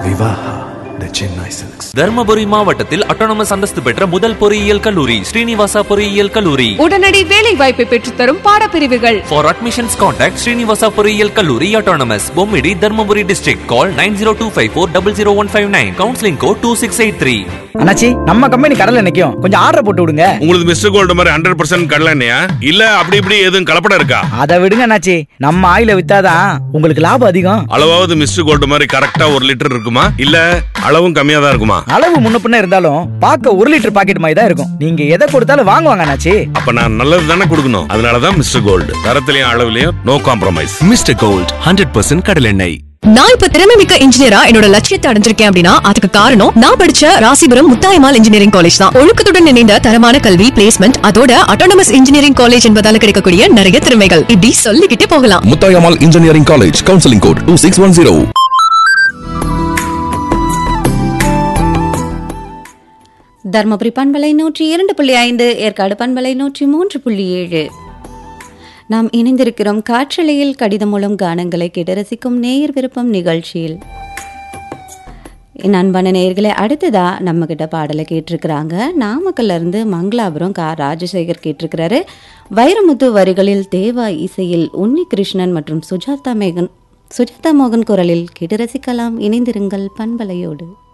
Vivaha the Chennai Silks. Dharmapuri மாவட்டத்தில் autonomous அந்தஸ்து பெற்ற முதல் பொறியியல் கல்லூரி ஸ்ரீனிவாசா பொறியியல் கல்லூரி உடனடி வேலை வாய்ப்பை பெற்றுத்தரும் பாடப்பிரிவுகள் ஃபார் அட்மிஷன்ஸ் கான்டாக்ட் ஸ்ரீனிவாசா பொறியியல் கல்லூரி autonomous Bommidi Dharmapuri district call nine zero two five four double zero one five nine counselling code two six eight three அண்ணாச்சி நம்ம கம்பெனி கடல்ல நிக்கும் கொஞ்சம் ஆர்டர் போட்டு விடுங்க உங்களுக்கு மிஸ்டர் கோல்டு மாதிரி ஹண்ட்ரட் பர்சன்ட் கடலண்ணையா இல்ல அப்படி இப்படி எதுவும் கலப்படம் இருக்கா அதை விடுங்க அண்ணாச்சி நம்ம ஆயில வித்தாதான் உங்களுக்கு லாபம் அதிகம் அளவாவது மிஸ்டர் கோல்டு மாதிரி கரெக்டா ஒரு லிட்டர் இருக்குமா இல்ல அளவும் கம்மியா தான் இருக்குமா அளவு முன்ன பின்ன இருந்தாலும் பார்க்க ஒரு லிட்டர் பாக்கெட் மாதிரி தான் இருக்கும் நீங்க எதை கொடுத்தாலும் வாங்குவாங்க அண்ணாச்சி அப்ப நான் நல்லது தானே கொடுக்கணும் அதனாலதான் மிஸ்டர் கோல்டு தரத்திலையும் அளவுலயும் நோ காம்ப்ரமைஸ் Mr. Gold 100% கடலெண்ணெய் நான் இப்ப திறமை மிக்க இன்ஜினியரா என்னோட லட்சியத்தை அடைஞ்சிருக்கேன் அப்படின்னா அதுக்கு காரணம் நான் படிச்ச ராசிபுரம் முத்தாயமால் இன்ஜினியரிங் காலேஜ் தான் ஒழுக்கத்துடன் இணைந்த தரமான கல்வி பிளேஸ்மெண்ட் அதோட அட்டானமஸ் இன்ஜினியரிங் காலேஜ் என்பதால கிடைக்கக்கூடிய நிறைய திறமைகள் இப்படி சொல்லிக்கிட்டே போகலாம் Muthayammal engineering college counselling code two six one zero Dharmapuri பண்பலை நூற்றி இரண்டு புள்ளி ஐந்து ஏற்காடு பண்பலை நூற்றி மூன்று புள்ளி ஏழு நாம் இணைந்திருக்கிறோம் காற்றலையில் கடிதம் மூலம் கானங்களை கேட்டு ரசிக்கும் நேயர் விருப்பம் நிகழ்ச்சியில் என் அன்பான நேயர்களே அடுத்ததா நம்ம கிட்ட பாடலை கேட்டிருக்கிறாங்க நாமக்கல்ல இருந்து மங்களாபுரம் கா ராஜசேகர் கேட்டிருக்கிறாரு வைரமுத்து வரிகளில் தேவா இசையில் உன்னி கிருஷ்ணன் மற்றும் சுஜாதா மேகன் சுஜாதா மோகன் குரலில் கேட்டு ரசிக்கலாம் இணைந்திருங்கள் பண்பலையோடு